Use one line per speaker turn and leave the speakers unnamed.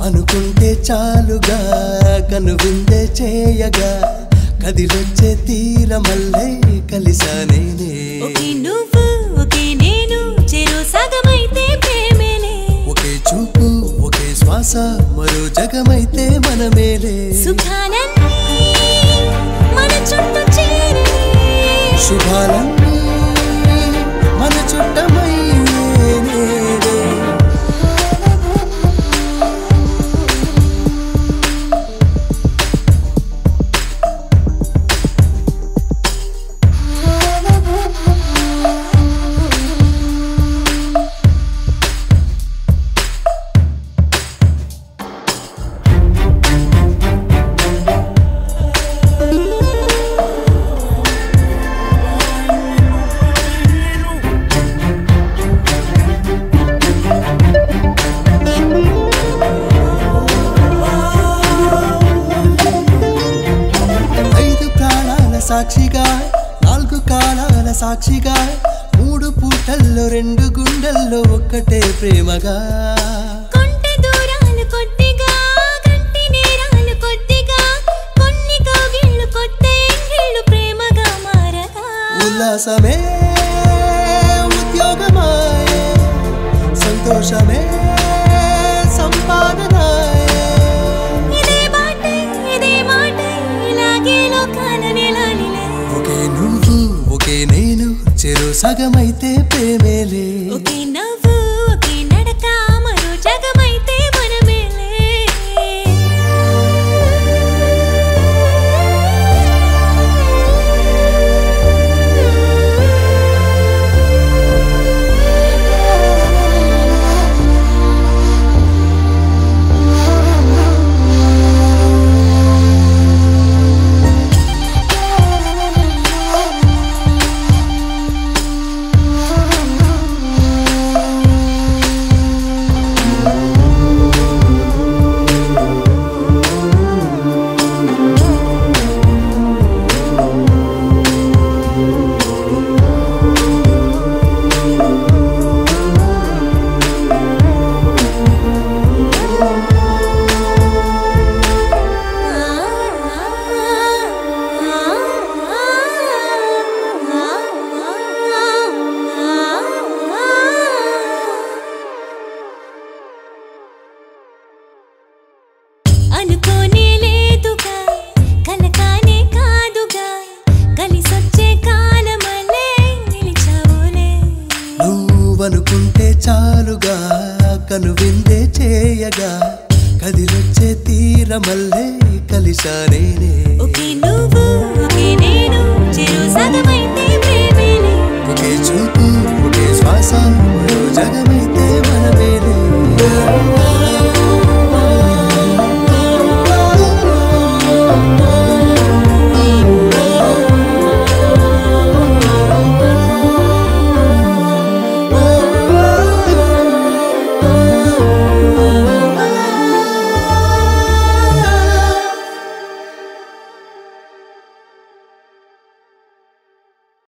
అనుకుంటే చాలుగా కనువిందే చేయగా కదిలొచ్చే తీరమల్లే కలిసానేనే
ఒకే నువ్వు ఒకే నేను చెరు సగమైతే ప్రేమేలే
ఒకే చూపు ఒకే శ్వాస మరో జగమైతే మనమేలే
సుఖాలన్నీ మన చుట్టూ చేరే
శుభాలన్నీ మన చుట్టమయ్యేనే ఐదు ప్రాణాల సాక్షిగా నాలుగు కాలాల సాక్షిగా మూడు పూటల్లో రెండు గుండెల్లో ఒక్కటే ప్రేమగా
కొంటె దూరాలు కొద్దిగా గంటి నేరాలు కొద్దిగా కొన్ని కౌగిళ్ళు కొత్త ఎంగిళ్ళు ప్రేమగా మారగా
ఉల్లాసమే ఉద్యోగమాయే సంతోషమే సంపాదనాయే
ఇదే బాటే ఇదే మాటే ఇలాగే లోకాల వేలాలిలే
ఒకే నువ్వు ఒకే నేను చెరు సగమైతే ప్రేమేలే
ఒకే నవ్వు ఒకే నడక మరో జగమైతే మనమేలే అనుకోనే లేదుగా కలకానే కాదుగా కలిసొచ్చే కాలమలే నిలిచావులే
నువ్వనుకుంటే చాలుగా కనువిందే చేయగా కదిలొచ్చే తీరమల్లే కలిశానేనే
ఒకే నువ్వు ఒకే నేను చెరు సగమైతే ప్రేమేలే
ఒకే చూపు ఒకే శ్వాస మరో జగమైతే మనమేలే